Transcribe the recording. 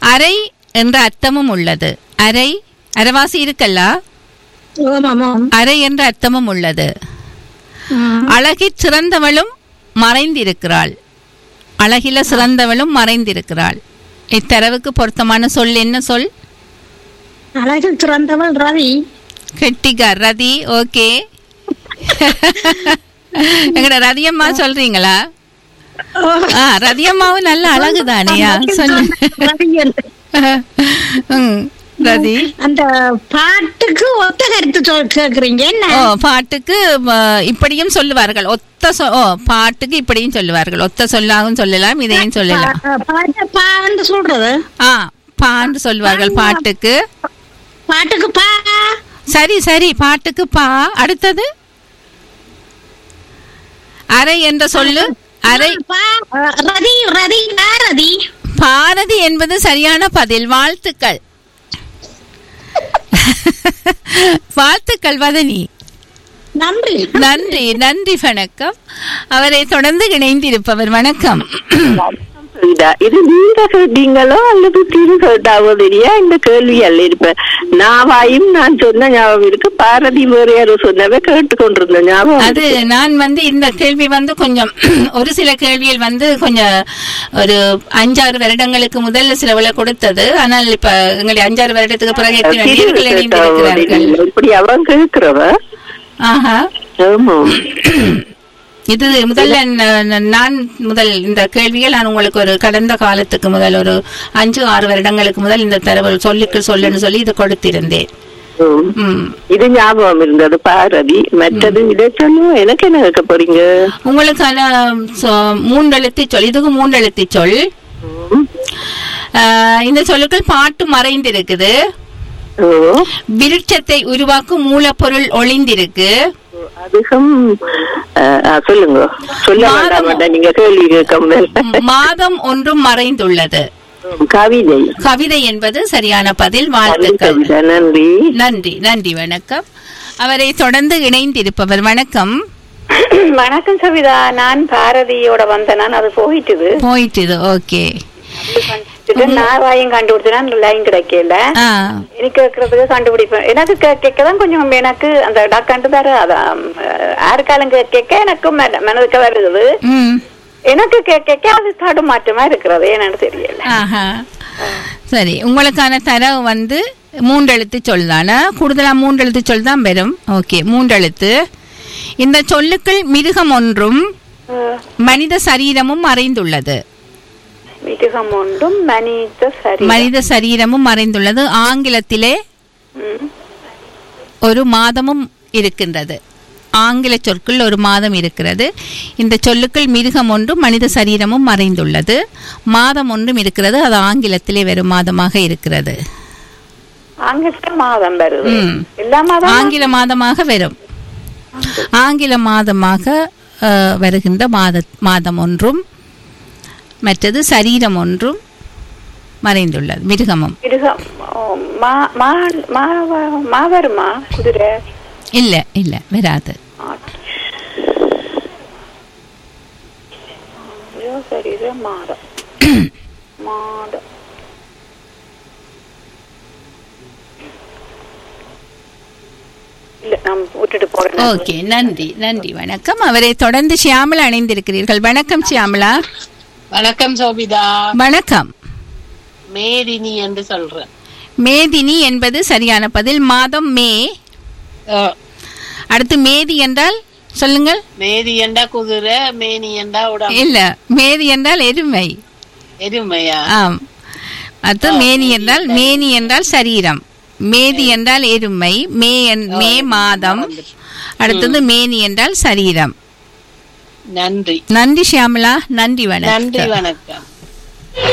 அரை என்ற அர்த்தமும் உள்ளது அரை அரைவாசி இருக்கல்ல ஆமாம் அரை என்ற அர்த்தமும் உள்ளது அழகிற் சிறந்தவளும் மறைந்திருக்கிறாள் அழகில சிறந்தவளும் மறைந்திருக்கிறாள் இத்தரவுக்கு பொருத்தமான சொல் என்ன சொல் அழகில் சிறந்தவள் ரவி கெட்டிகார் ரதி ஓகே எங்கட ரதியம்மா சொல்றீங்களா ஆ ரதியம்மாவும் நல்ல அழகுதானியா சொல்லு ரவி என்று. ம், ரதி அந்த பாட்டுக்கு ஒத்த கருத்து சொல் கேக்குறீங்க என்ன ஓ பாட்டுக்கு ம, இப்படியும் சொல்லுவார்கள் ஒத்த சொ- ஓ பாட்டுக்கு இப்படியும் சொல்லுவார்கள் ஒத்த சொல்லாகவும் சொல்லலாம் இதையும் சொல்லலாம் பா- பாட்டு பான்னு சொல்றது ஆ பாண்டு சொல்வார்கள் பாட்டுக்கு பாட்டுக்கு பா சரி சரி பாட்டுக்கு பா அடுத்தது அரை என்ற சொல்லு அரை பா ரதி ரதி ரதி பாரதி என்பது சரியான பதில் வாழ்த்துக்கள் வாழ்த்துக்கள் வதனி நன்றி நன்றி நன்றி வணக்கம் அவரை தொடர்ந்து இணைந்திருப்பவர் வணக்கம் இதா இது நீங்க கேட்டீங்களோ அல்லது திரு கேட்டாவோ தெரியா இந்த கேள்வி அல்ல இருப்ப நாவாயும் நான் சொன்ன ஞாபகம் இருக்கு பாரதி வேறு யாரோ சொன்னவே கேட்டு கொண்டிருந்த ஞாபகம் அது இருக்கு. நான் வந்து இந்த கேள்வி வந்து கொஞ்சம் ஒரு சில கேள்வியில் வந்து கொஞ்சம் ஒரு அஞ்சாறு வருடங்களுக்கு முதல்ல சிலவுல கொடுத்தது ஆனால் இப்ப எங்களை அஞ்சாறு வருடத்துக்கு பிறகு எத்தனை திரு நேயர்கள் கேட்டாவோ இணைந்திருக்கிறார்கள் தெரியுமா? இப்படி அவன் கேட்கிறவ ஆஹா ஆமா இது முதல்ல ந- ந- நான் முதல் இந்த கேள்வியை நான் உங்களுக்கு ஒரு கடந்த காலத்துக்கு முதல் ஒரு அஞ்சு ஆறு வருடங்களுக்கு முதல் இந்த தரவு சொல்லுக்கு சொல்லுன்னு சொல்லி இது கொடுத்திருந்தேன் ம். ம். இது ஞாபகம் இருந்தது பாரதி மற்றது இதை சொல்லுவோம் எனக்கு என்ன கேட்க போறீங்க உங்களுக்கான சொ- மூன்றெழுத்து சொல் இதுக்கு மூன்றெழுத்து சொல் ம். ஆஹ், இந்த சொல்லுக்கள் பாட்டு மறைந்திருக்குது ஓ விருட்சத்தை உருவாக்கும் மூலப்பொருள் ஒளிந்திருக்கு அதிகம் அஹ், அஹ், சொல்லுங்க சொல்ல மாதம். வேண்டாம் வேண்டாம் நீங்க கேள்வி கேட்க மாதம் ஒன்றும் மறைந்துள்ளது கவிதை கவிதை என்பது சரியான பதில் வாழ்த்துக்கள் கவிதை நன்றி நன்றி நன்றி வணக்கம் அவரை தொடர்ந்து இணைந்திருப்பவர் வணக்கம் வணக்கம் சவிதா நான் பாரதியோட வந்தேன் நான் அது போயிட்டுது போயிட்டுது ஓகே நான் வாயும் கண்டுபிடிச்சேன் லைன் கிடைக்கல ஆ எனக்கு கேட்கறதுக்கு கண்டுபிடிப்பேன் எனக்கு கேட்க தான் கொஞ்சம் எனக்கு அந்த டாக்டர் தர அதான் யாருக்காலும் கேட்க எனக்கு மன- மனதுக்கு வருது ம் எனக்கு கேட்க அது தடுமாற்றமா இருக்கிறது என்னன்னு தெரியல ஆஹா சரி உங்களுக்கான தரவு வந்து மூன்றெழுத்து சொல் தானே கூடுதலா மூன்றெழுத்து சொல் தான் பெறும் ஓகே மூன்றெழுத்து இந்த சொல்லுக்குள் மிருகம் ஒன்றும் மனித சரீரமும் மறைந்துள்ளது மிருகம் ஒன்றும் மனித சரி மனித சரீரமும் மறைந்துள்ளது ஆங்கிலத்திலே ம். ஒரு மாதமும் இருக்கின்றது ஆங்கில சொற்கள் ஒரு மாதம் இருக்கிறது இந்த சொல்லுக்குள் மிருகம் ஒன்றும் மனித சரீரமும் மறைந்துள்ளது மாதம் ஒன்றும் இருக்கிறது அது ஆங்கிலத்திலே வெறும் மாதமாக இருக்கிறது ஆங்கிலத்துல மாதம் வருது ம். எல்லா மாதம் ஆங்கில மாதமாக வரும் ஆங்கில மாதமாக அஹ், வருகின்ற மாத மாதம் ஒன்றும் மற்றது சரீரம் ஒன்றும் மறைந்துள்ளது மிருகமும் மிருகம் ஓ, மா மா மா- மா வருமா குதிரை இல்ல இல்ல வராது ஐயோ, சரி இது மாதம் மாதம் இல்ல நான் விட்டுட்டு போறேன் ஓகே நன்றி நன்றி வணக்கம் அவரை தொடர்ந்து ஷியாமலா அணைந்திருக்கிறீர்கள் வணக்கம் ஷியாமலா வணக்கம் சோபிதா வணக்கம் மேதினி என்று சொல்றேன் மேதினி என்பது சரியான பதில் மாதம் மே அஹ், அடுத்து மேதி என்றால் சொல்லுங்கள் மேதி என்றா குதிரை மேனி என்றா உடம்பு இல்ல மேதி என்றால் எருமை எருமையா ஆம் அடுத்து மேனி என்றால் மேனி என்றால் சரீரம் மேதி என்றால் எருமை மே என்- மே மாதம் அடுத்தது மேனி என்றால் சரீரம் நன்றி நன்றி ஷியாமலா நன்றி நன்றி வணக்கம் வணக்கம்